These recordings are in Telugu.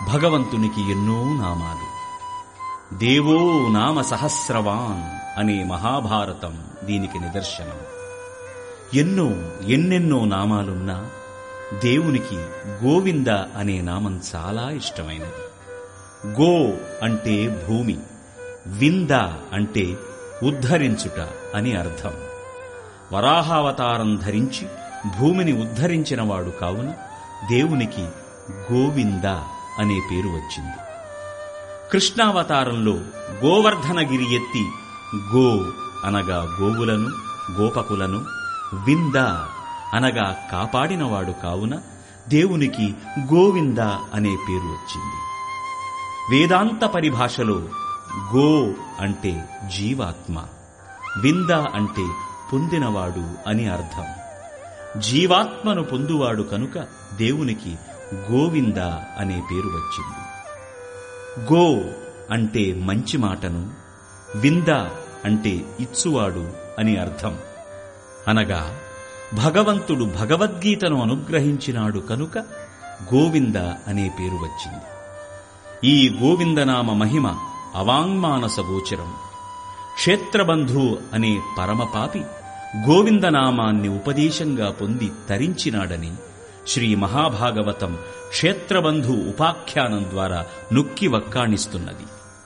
భగవంతునికి ఎన్నో నామాలు దేవో నామ సహస్రవాన్ అనే మహాభారతం దీనికి నిదర్శనం ఎన్నో ఎన్నెన్నో నామాలున్నా దేవునికి గోవింద అనే నామం చాలా ఇష్టమైనది గో అంటే భూమి వింద అంటే ఉద్ధరించుట అని అర్థం వరాహావతారం ధరించి భూమిని ఉద్ధరించినవాడు కావున దేవునికి గోవింద అనే పేరు వచ్చింది కృష్ణావతారంలో గోవర్ధనగిరి ఎత్తి గో అనగా గోవులను గోపకులను వింద అనగా కాపాడినవాడు కావున దేవునికి గోవింద అనే పేరు వచ్చింది వేదాంత పరిభాషలో గో అంటే జీవాత్మ వింద అంటే పొందినవాడు అని అర్థం జీవాత్మను పొందువాడు కనుక దేవునికి గోవింద అనే పేరు వచ్చింది గో అంటే మంచి మాటను వింద అంటే ఇచ్చువాడు అని అర్థం అనగా భగవంతుడు భగవద్గీతను అనుగ్రహించినాడు కనుక గోవింద అనే పేరు వచ్చింది ఈ గోవిందనామ మహిమ అవాంగ్మానస గోచరం క్షేత్రబంధు అనే పరమపాపి గోవిందనామాన్ని ఉపదేశంగా పొంది తరించినాడని శ్రీ మహాభాగవతం క్షేత్రబంధు ఉపాఖ్యానం ద్వారా నొక్కి వక్కాణిస్తున్నది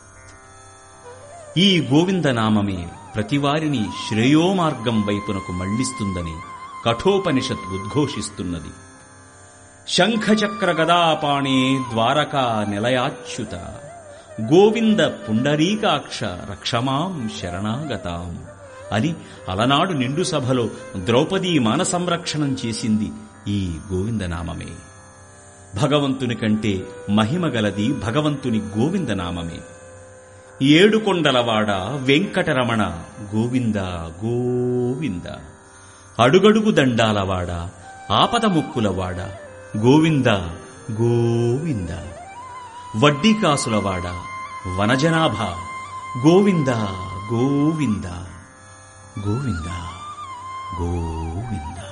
ఈ గోవిందనామమే ప్రతివారిని శ్రేయోమార్గం వైపునకు మళ్లిస్తుందని కఠోపనిషత్ ఉద్ఘోషిస్తున్నది శంఖచక్ర గదాపాణే ద్వారకా నిలయాచ్యుత గోవింద పుండరీకాక్ష రక్షమాం శరణాగతాం అని అలనాడు నిండు సభలో ద్రౌపదీ మాన సంరక్షణం చేసింది ఈ గోవిందనామమే భగవంతుని కంటే మహిమగలది భగవంతుని గోవిందనామమే ఏడుకొండలవాడ వెంకటరమణ గోవింద గోవింద అడుగడుగు దండాలవాడ ఆపదముక్కులవాడ గోవింద గోవింద వడ్డీ కాసులవాడ వనజనాభ గోవింద గోవింద గోవింద గోవింద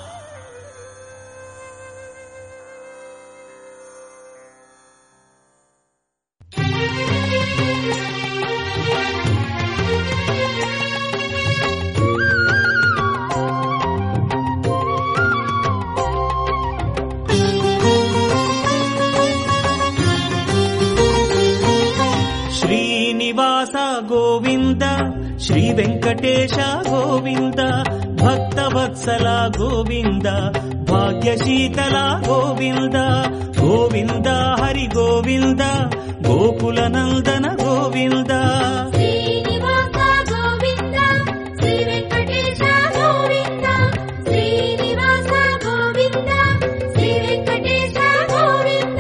శ్రీనివాస గోవింద శ్రీ వెంకటేశ గోవింద భక్తవత్సల గోవింద భాగ్యశీతల గోవింద గోవింద హరి గోవింద గోకుల నందన గోవింద శ్రీనివాస గోవింద శ్రీ వెంకటేశ గోవింద శ్రీనివాస గోవింద శ్రీ వెంకటేశ గోవింద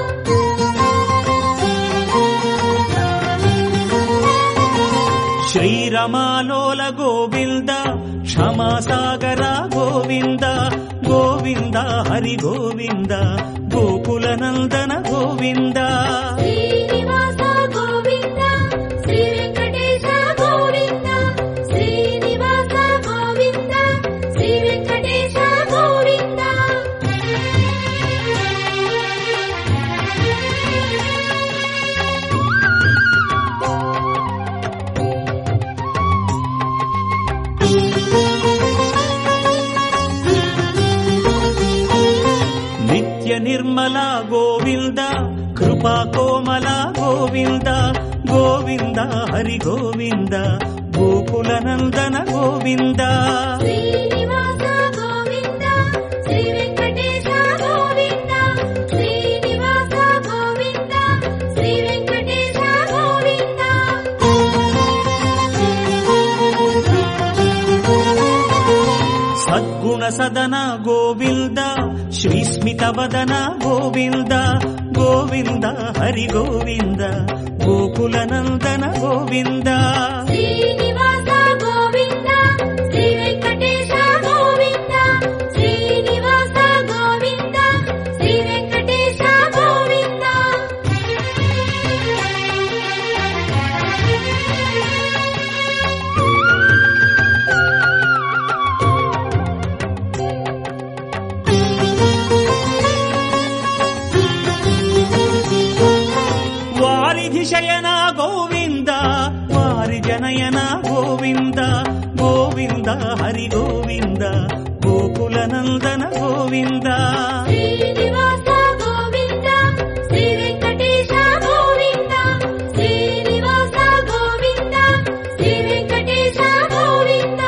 శ్రీరమాలోల గోవింద క్షమాసాగర గోవింద గోవింద హరి గోవింద గోకుల నందన గోవింద శ్రీనివాస గోవింద శ్రీ వెంకటేశ గోవింద శ్రీనివాస గోవింద శ్రీ వెంకటేశ గోవింద నిత్య నిర్మల గోవింద కృపా కోమల గోవింద గోవింద హరి గోవింద గోకుల నందన గోవింద శ్రీనివాస గోవింద శ్రీ వెంకటేశ గోవింద శ్రీనివాస గోవింద శ్రీ వెంకటేశ గోవింద సద్గుణ సదన గోవింద శ్రీస్మిత వదన గోవింద గోవింద హరి గోవింద గోకుల నందన గోవింద శ్రీనివాస గోవింద శ్రీ వెంకటేశ గోవింద శ్రీనివాస గోవింద శ్రీ వెంకటేశ గోవింద నయన గోవింద గోవింద హరి గోవింద గోకుల నందన గోవింద శ్రీనివాస గోవింద శ్రీ వెంకటేశ గోవింద శ్రీనివాస గోవింద శ్రీ వెంకటేశ గోవింద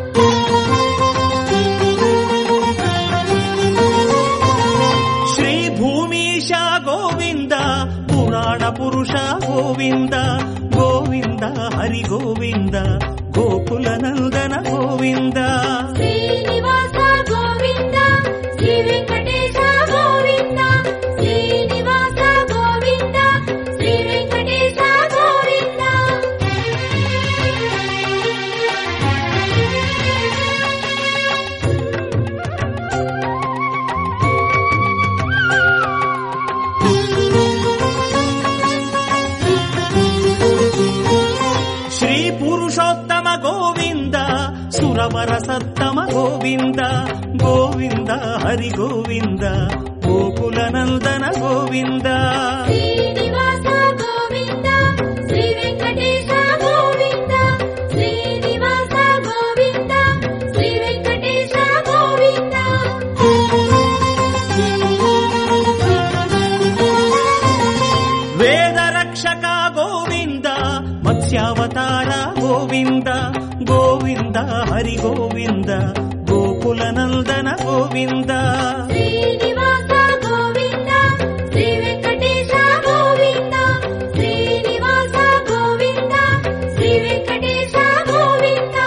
శ్రీ భూమీశ గోవింద పురాణ పురుష గోవింద గోవింద హరి గోవింద గోకుల నందన గోవింద శ్రీనివాస గోవింద శ్రీ వెంకటేశ గోవింద శ్రీనివాస గోవింద శ్రీ వెంకటేశ గోవింద శ్రీ పురుషోత్తమ గోవింద సురవర సత్తమ గోవింద గోవింద హరి గోవింద గోకుల నందన గోవింద శ్రీనివాస గోవింద శ్రీ వెంకటేశ గోవింద శ్రీనివాస గోవింద శ్రీ వెంకటేశ గోవింద వేద రక్షక గోవింద మత్స్యావతార గోవింద గోవింద హరి గోవింద గోకుల నందన గోవింద శ్రీనివాస గోవింద శ్రీ వెంకటేశ గోవింద శ్రీనివాస గోవింద శ్రీ వెంకటేశ గోవింద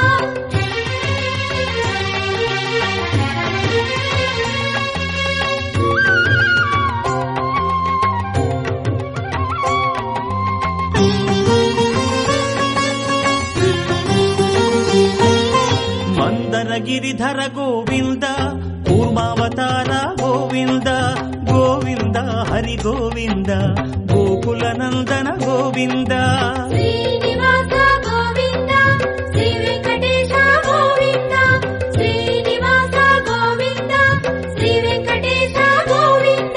మందర గిరిధర గోవింద కూర్మావతార గోవింద గోవింద హరి గోవింద గోకుల నందన గోవింద శ్రీనివాస గోవింద శ్రీ వెంకటేశ గోవింద శ్రీనివాస గోవింద శ్రీ వెంకటేశ గోవింద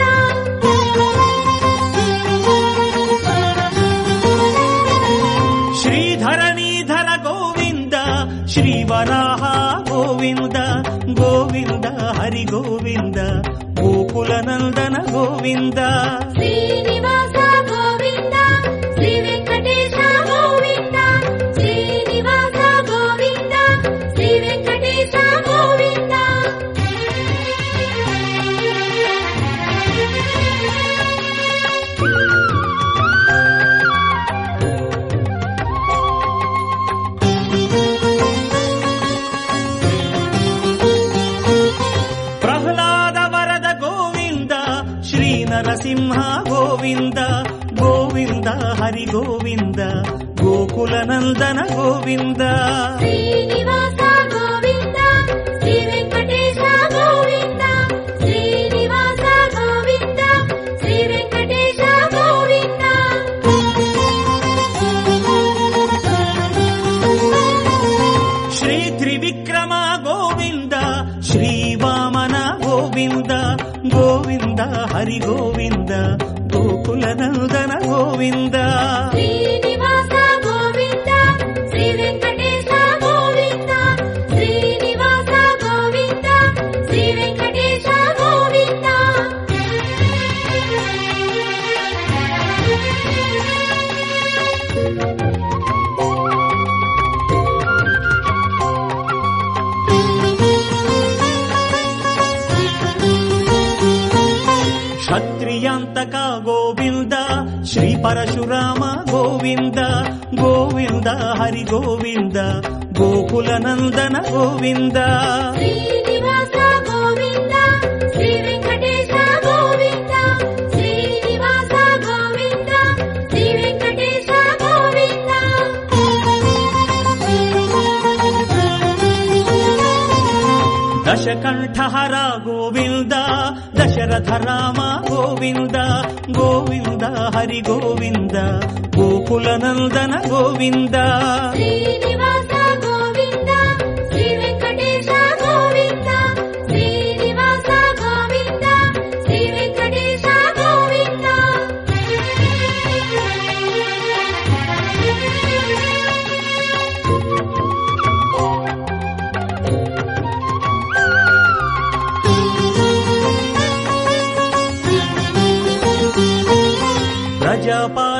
శ్రీధరణీధర గోవింద శ్రీవరాహ గోవింద గోవింద హరి గోవింద గోకుల నందన గోవింద శ్రీనివాస గోవింద శ్రీ వెంకటేశ గోవింద శ్రీనివాస గోవింద శ్రీ వెంకటేశ గోవింద ప్రహ్లాద వరద గోవింద శ్రీ నరసింహ గోవింద గోవింద హరి గోవింద గోకుల నందన గోవింద శ్రీనివాస గోవింద శ్రీ వెంకటేశ గోవింద శ్రీనివాస గోవింద శ్రీ వెంకటేశ గోవింద శ్రీ త్రివిక్రమ గోవింద శ్రీ వామన గోవింద గోవింద హరి గోవింద గోకుల నందన గోవింద శ్రీనివాస గోవింద శ్రీ వెంకటేశ గోవింద శ్రీనివాస గోవింద శ్రీ వెంకటేశ గోవింద క్షత్రియాంతక గోవింద శ్రీ పరశురామ గోవింద గోవింద హరి గోవింద గోకుల నందన గోవింద శ్రీనివాస గోవింద శ్రీ వెంకటేశ గోవింద శ్రీనివాస గోవింద శ్రీ వెంకటేశ గోవింద దశకంఠహర గోవింద దశరథ రామ గోవింద గోవింద హరి గోవింద గోకుల నందన గోవింద శ్రీనివాస గోవింద శ్రీ వెంకటేశ గోవింద శ్రీనివాస గోవింద శ్రీ వెంకటేశ గోవింద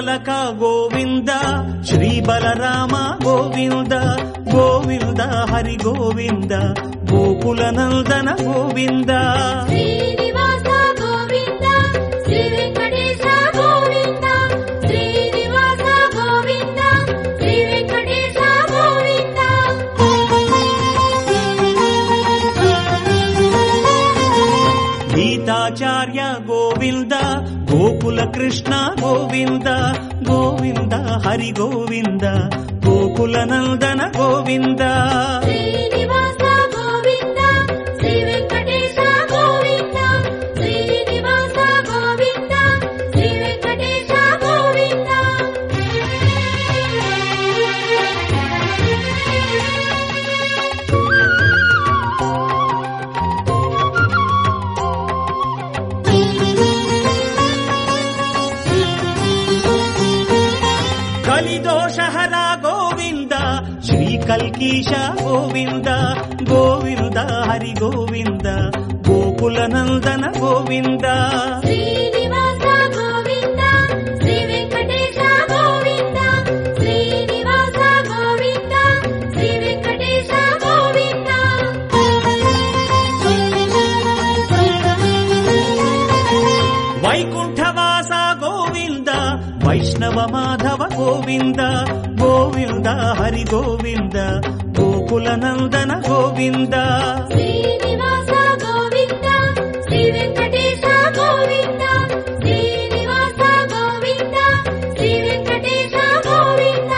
శ్రీద్వారపాలక గోవింద శ్రీ బలరామ గోవింద గోవింద హరి గోవింద గోకుల నందన గోవింద శ్రీనివాస గోవింద శ్రీ వెంకటేశ గోవింద శ్రీనివాస గోవింద శ్రీ వెంకటేశ గోవింద గీతాచార్య గోవింద గోకుల కృష్ణ గోవింద గోవింద హరి గోవింద గోకుల నందన గోవింద శ్రీనివాస గోవింద శ్రీ వెంకటేశ గోవింద శ్రీనివాస గోవింద శ్రీ వెంకటేశ గోవింద కలిదోషహర గోవింద శ్రీ కల్కీశ గోవింద గోవింద హరి గోవింద గోకుల నందన గోవింద శ్రీనివాస గోవింద శ్రీ వెంకటేశ గోవింద శ్రీనివాస గోవింద శ్రీ వెంకటేశ గోవింద వైకుంఠవాస గోవింద వైష్ణవ మాధవ గోవింద గోవింద హరి గోవింద గోకుల నందన గోవింద శ్రీనివాస గోవింద శ్రీ వెంకటేశ గోవింద శ్రీనివాస గోవింద శ్రీ వెంకటేశ గోవింద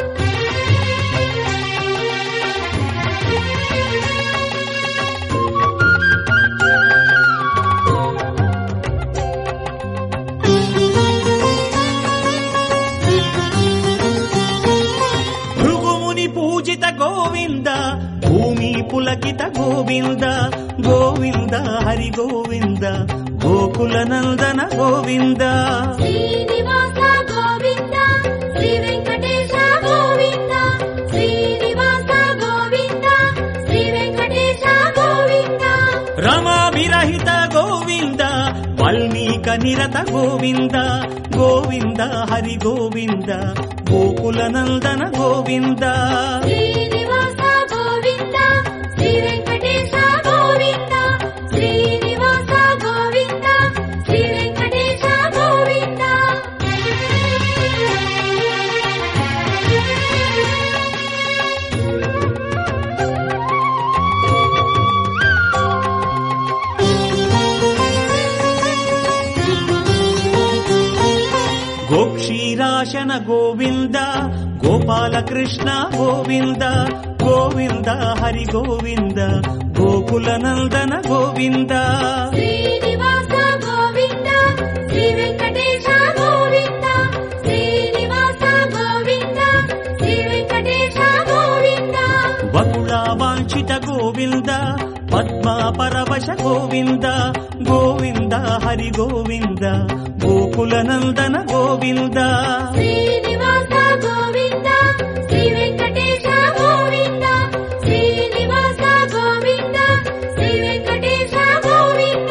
భృగుముని పూజిత గోవింద భూమి పులకిత గోవింద గోవింద హరి గోవింద గోకుల నందన గోవింద శ్రీనివాస గోవింద శ్రీ వెంకటేశ గోవింద శ్రీనివాస గోవింద శ్రీ వెంకటేశ గోవింద రమాభిరహిత గోవింద వల్మీక నిరత గోవింద గోవింద హరి గోవింద గోకుల నందన గోవింద శ్రీనివాస గోవింద శ్రీ వెంకటేశ గోవింద శ్రీనివాస గోవింద శ్రీ వెంకటేశ గోవింద గోక్షీరాశన గోవింద గోపాలకృష్ణ గోవింద గోవింద హరి గోవింద గోకుల నందన గోవింద శ్రీనివాస గోవింద శ్రీ వెంకటేశ గోవింద శ్రీనివాస గోవింద శ్రీ వెంకటేశ గోవింద బకుళ వాంఛిత గోవింద పద్మా పరవశ గోవింద గోవింద హరి గోవింద గోకుల నందన గోవింద శ్రీనివాస గోవింద శ్రీ వెంకటేశ గోవింద శ్రీనివాస గోవింద శ్రీ వెంకటేశ గోవింద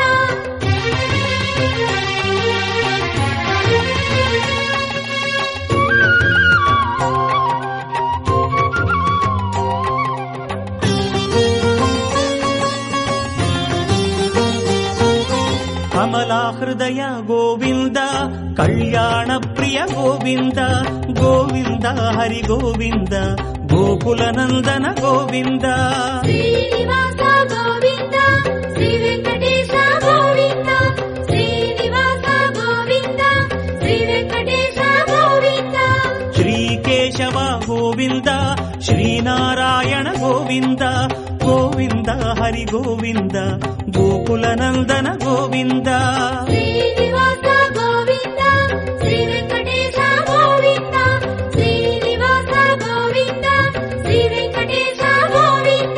కమలా హృదయ గోవింద కళ్యాణ ప్రియ గోవింద గోవింద హరి గోవింద గోకుల నందన గోవింద శ్రీనివాస గోవింద శ్రీ వెంకటేశ గోవింద శ్రీనివాస గోవింద శ్రీ వెంకటేశ గోవింద శ్రీకేశవ గోవింద శ్రీనారాయణ గోవింద గోవింద హరి గోవింద గోకుల నందన గోవింద శ్రీనివాస గోవింద శ్రీ వెంకటేశ గోవింద శ్రీనివాస గోవింద శ్రీ వెంకటేశ గోవింద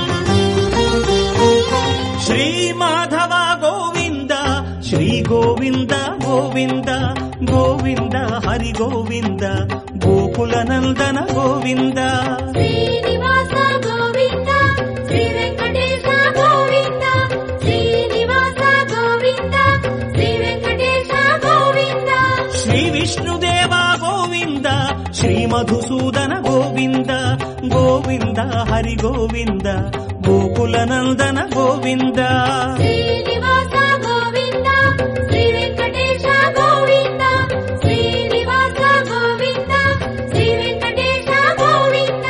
శ్రీ మాధవ గోవింద శ్రీ గోవింద గోవింద గోవింద గోవింద హరి గోవింద గోకుల నందన గోవింద శ్రీనివాస గోవింద శ్రీ వెంకటేశ గోవింద శ్రీనివాస గోవింద శ్రీ వెంకటేశ గోవింద శ్రీ విష్ణుదేవ గోవింద శ్రీ మధుసూదన గోవింద గోవింద హరి గోవింద గోకుల నందన గోవింద శ్రీనివాస గోవింద శ్రీ వెంకటేశ గోవింద శ్రీనివాస గోవింద శ్రీ వెంకటేశ గోవింద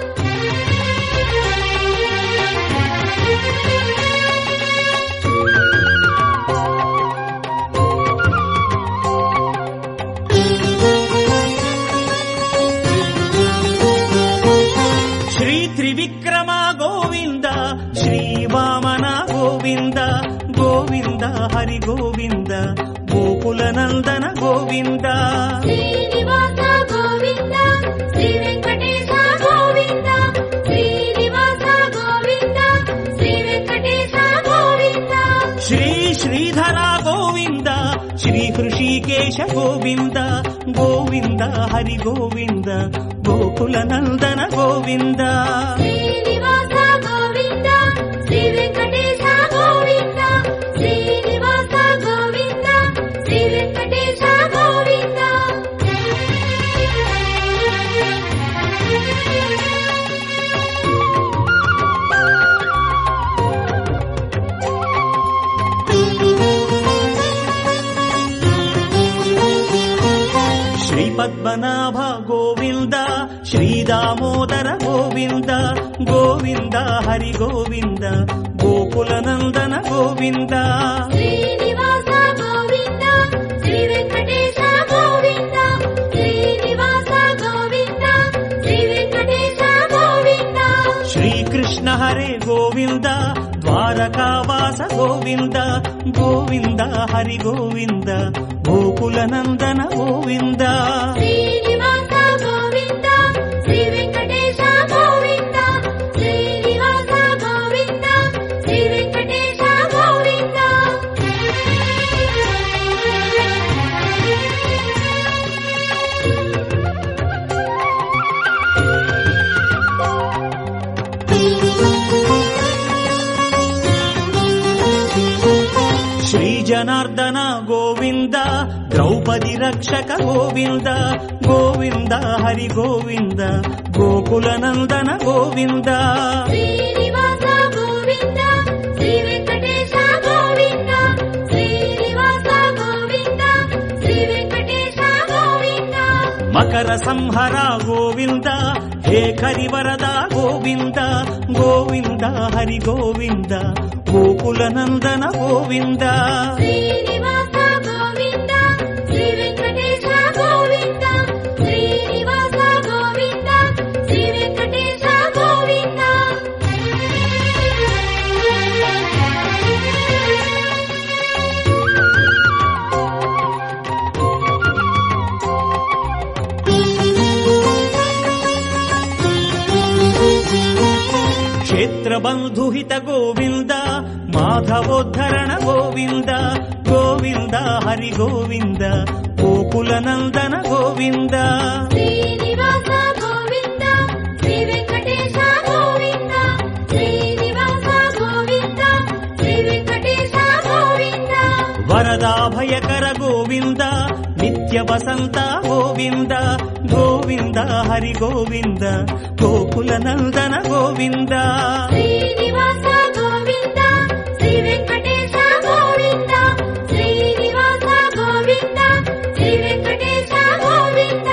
శ్రీ త్రివిక్రమ గోవింద శ్రీ వామన గోవింద గోవింద హరి గోవింద గోకుల నందన గోవింద శ్రీనివాస గోవింద శ్రీ వెంకటేశ గోవింద శ్రీనివాస గోవింద శ్రీ వెంకటేశ గోవింద శ్రీ శ్రీధర గోవింద శ్రీ హృషికేశ గోవింద గోవింద హరి గోవింద గోకుల నందన గోవింద శ్రీనివాస గోవింద శ్రీ వెంకటేశ గోవింద శ్రీనివాస గోవింద శ్రీ వెంకటేశ గోవింద శ్రీ పద్మనాభ గోవింద శ్రీ దామోదర గోవింద గోవింద హరి గోవింద గోకుల నందన గోవింద శ్రీనివాస గోవింద శ్రీ వెంకటేశ గోవింద శ్రీనివాస గోవింద శ్రీ వెంకటేశ గోవింద శ్రీకృష్ణ హరే గోవింద ద్వారకావాస గోవింద గోవింద హరి గోవింద గోకుల నందన గోవింద శ్రీనివాస గోవింద శ్రీ వెంకటేశ గోవింద శ్రీనివాస గోవింద శ్రీ వెంకటేశ గోవింద శ్రీ జనార్దన గోవింద ద్రౌపది రక్షక గోవింద గోవింద హరి గోవింద గోకుల నందన గోవింద శ్రీనివాస గోవింద శ్రీ వెంకటేశ గోవింద శ్రీనివాస గోవింద శ్రీ వెంకటేశ గోవింద మకర సంహర గోవింద హే కరివరద గోవింద గోవింద హరి గోవింద గోకుల నందన గోవింద శ్రీనివాస గోవింద శ్రీ వెంకటేశ గోవింద శ్రీనివాస గోవింద శ్రీ వెంకటేశ గోవింద క్షేత్రబంధుహిత గోవింద మాధవోద్ధరణ గోవింద గోవింద హరి గోవింద గోకుల నందన గోవింద శ్రీనివాస గోవింద శ్రీ వెంకటేశ గోవింద శ్రీనివాస గోవింద శ్రీ వెంకటేశ గోవింద వరదాభయకర గోవింద నిత్య వసంత గోవింద గోవింద హరి గోవింద గోకుల నందన గోవింద శ్రీనివాస గోవింద శ్రీ వెంకటేశ గోవింద శ్రీనివాస గోవింద శ్రీ వెంకటేశ గోవింద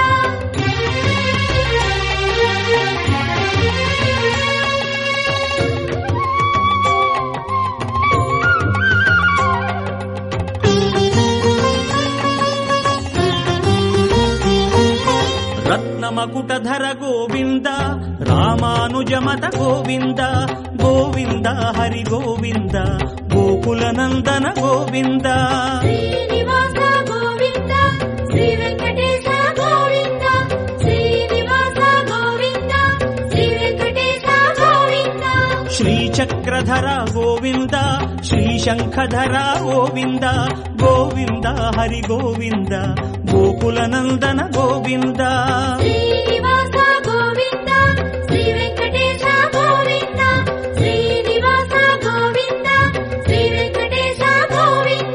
రత్నమకుటధర గోవింద రామానుజమత గోవింద గోవింద హరి గోవింద గోకుల నందన గోవింద శ్రీనివాస గోవింద శ్రీ వెంకటేశ గోవింద శ్రీనివాస గోవింద శ్రీ వెంకటేశ గోవింద శ్రీచక్రధర గోవింద శ్రీశంఖధర గోవింద గోవింద హరి గోవింద గోకుల నందన గోవింద శ్రీనివాస గోవింద శ్రీ వెంకటేశ గోవింద శ్రీనివాస గోవింద శ్రీ వెంకటేశ గోవింద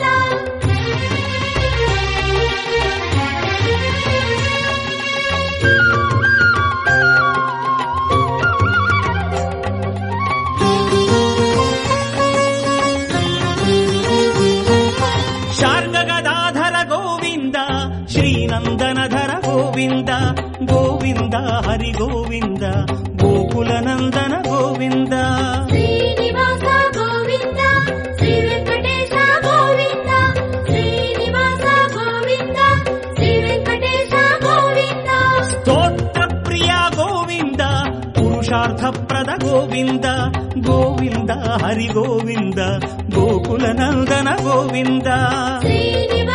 శార్గ గదాధర గోవింద శ్రీనందనధర గోవింద గోవింద హరి గోవింద గోకుల నందన గోవింద శ్రీనివాస గోవింద శ్రీ వెంకటేశ గోవింద శ్రీనివాస గోవింద శ్రీ వెంకటేశ గోవింద స్తోత్ర ప్రియ గోవింద పురుషార్థప్రద గోవింద గోవింద హరి గోవింద గోకుల నందన గోవింద శ్రీనివాస